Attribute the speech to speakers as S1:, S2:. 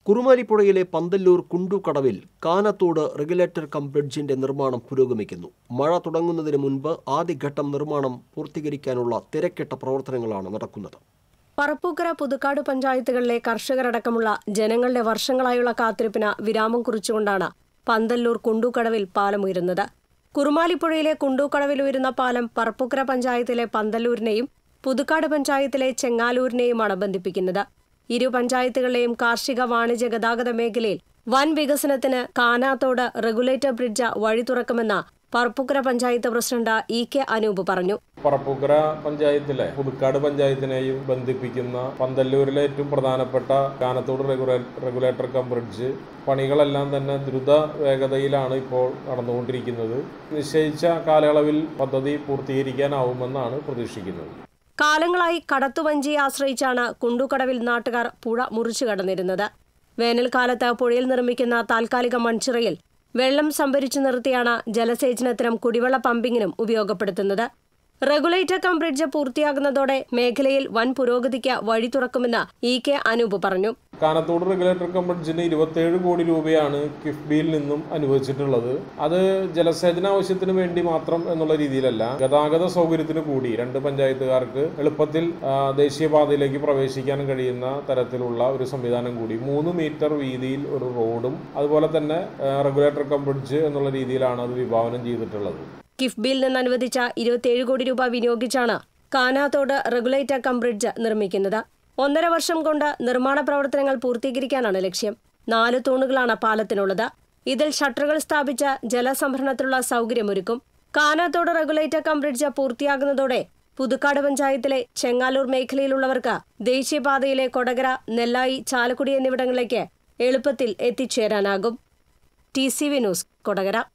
S1: കുറുമാലിപ്പുഴയിലെ പന്തല്ലൂർ കുണ്ടുകടവിൽ Kanathodu regulator cum ബ്രിഡ്ജിന്റെ നിർമ്മാണം പുരോഗമിക്കുന്നു മഴ തുടങ്ങുന്നതിന് മുൻപ് ആദ്യഘട്ടം നിർമ്മാണം പൂർത്തീകരിക്കാനുള്ള തിരക്കിട്ട പ്രവർത്തനങ്ങളാണ് നടക്കുന്നത്
S2: പറപ്പൂക്കര പുതുക്കാട് പഞ്ചായത്തുകളിലെ കർഷകരടക്കമുള്ള ജനങ്ങളുടെ വർഷങ്ങളായുള്ള കാത്തിരിപ്പിന് വിരാമം കുറിച്ചുകൊണ്ടാണ് പന്തല്ലൂർ കുണ്ടൂക്കടവിൽ പാലം ഉയരുന്നത് കുറുമാലിപ്പുഴയിലെ കുണ്ടൂക്കടവിൽ ഉയരുന്ന പാലം പറപ്പൂക്കര പഞ്ചായത്തിലെ പന്തല്ലൂരിനെയും പുതുക്കാട് പഞ്ചായത്തിലെ ചെങ്ങാലൂരിനെയുമാണ് ബന്ധിപ്പിക്കുന്നത് ഇരു പഞ്ചായത്തുകളിലെയും കാർഷിക വാണിജ്യ ഗതാഗത മേഖലയിൽ വൻ വികസനത്തിന് കാനാത്തോട് റെഗുലേറ്റർ ബ്രിഡ്ജ് വഴി തുറക്കുമെന്ന് Parappukkara panchayat president E K Anoop പറഞ്ഞു
S3: പറപ്പൂക്കര പഞ്ചായത്തിലെ പുതുക്കാട് പഞ്ചായത്തിനെയും ബന്ധിപ്പിക്കുന്ന പന്തല്ലൂരിലെ ഏറ്റവും പ്രധാനപ്പെട്ട കാനത്തോട് റെഗുലേറ്റർ കം ബ്രിഡ്ജ് പണികളെല്ലാം തന്നെ ദ്രുത വേഗതയിലാണ് ഇപ്പോൾ നടന്നുകൊണ്ടിരിക്കുന്നത് നിശ്ചയിച്ച കാലയളവിൽ പദ്ധതി പൂർത്തീകരിക്കാനാവുമെന്നാണ് പ്രതീക്ഷിക്കുന്നത്
S2: കാലങ്ങളായി കടത്തുവഞ്ചിയെ ആശ്രയിച്ചാണ് കുണ്ടുകടവിൽ നാട്ടുകാർ പുഴ മുറിച്ചു കടന്നിരുന്നത് വേനൽക്കാലത്ത് പുഴയിൽ നിർമ്മിക്കുന്ന താൽക്കാലിക മൺചിറയിൽ വെള്ളം സംഭരിച്ചു നിർത്തിയാണ് ജലസേചനത്തിനും കുടിവെള്ള പമ്പിങ്ങിനും ഉപയോഗപ്പെടുത്തുന്നത് റെഗുലേറ്റർ കം ബ്രിഡ്ജ് പൂർത്തിയാകുന്നതോടെ മേഖലയിൽ വൻ പുരോഗതിക്ക് വഴി തുറക്കുമെന്ന് ഇ കെ അനൂപ് പറഞ്ഞു
S3: കാനത്തോട് റെഗുലേറ്റർ കം ബ്രിഡ്ജിന് ഇരുപത്തേഴ് കോടി രൂപയാണ് കിഫ്ബിയിൽ നിന്നും അനുവദിച്ചിട്ടുള്ളത് അത് ജലസേചന ആവശ്യത്തിന് വേണ്ടി മാത്രം എന്നുള്ള രീതിയിലല്ല ഗതാഗത സൗകര്യത്തിന് കൂടി രണ്ട് പഞ്ചായത്തുകാർക്ക് എളുപ്പത്തിൽ ആ, ദേശീയപാതയിലേക്ക് പ്രവേശിക്കാൻ കഴിയുന്ന തരത്തിലുള്ള ഒരു സംവിധാനം കൂടി മൂന്ന് മീറ്റർ വീതിയിൽ ഒരു റോഡും അതുപോലെ തന്നെ ആ, റെഗുലേറ്റർ കം ബ്രിഡ്ജ് എന്നുള്ള രീതിയിലാണ് അത് വിഭാവനം ചെയ്തിട്ടുള്ളത്
S2: കിഫ്ബിയിൽ നിന്ന് അനുവദിച്ച ഇരുപത്തിയേഴ് കോടി രൂപ വിനിയോഗിച്ചാണ് കാനാത്തോട് റെഗുലേറ്റർ കം ബ്രിഡ്ജ് നിർമ്മിക്കുന്നത് ഒന്നര വർഷം കൊണ്ട് നിർമ്മാണ പ്രവർത്തനങ്ങൾ പൂർത്തീകരിക്കാനാണ് ലക്ഷ്യം നാല് തൂണുകളാണ് പാലത്തിനുള്ളത് ഇതിൽ ഷട്ടറുകൾ സ്ഥാപിച്ച ജലസംഭരണത്തിനുള്ള സൗകര്യമൊരുക്കും കാനാത്തോട് റെഗുലേറ്റർ കം ബ്രിഡ്ജ് പൂർത്തിയാകുന്നതോടെ പുതുക്കാട് പഞ്ചായത്തിലെ ചെങ്ങാലൂർ മേഖലയിലുള്ളവർക്ക് ദേശീയപാതയിലെ കൊടകര നെല്ലായി ചാലക്കുടി എന്നിവിടങ്ങളിലേക്ക് എളുപ്പത്തിൽ എത്തിച്ചേരാനാകും T C V news Kodakara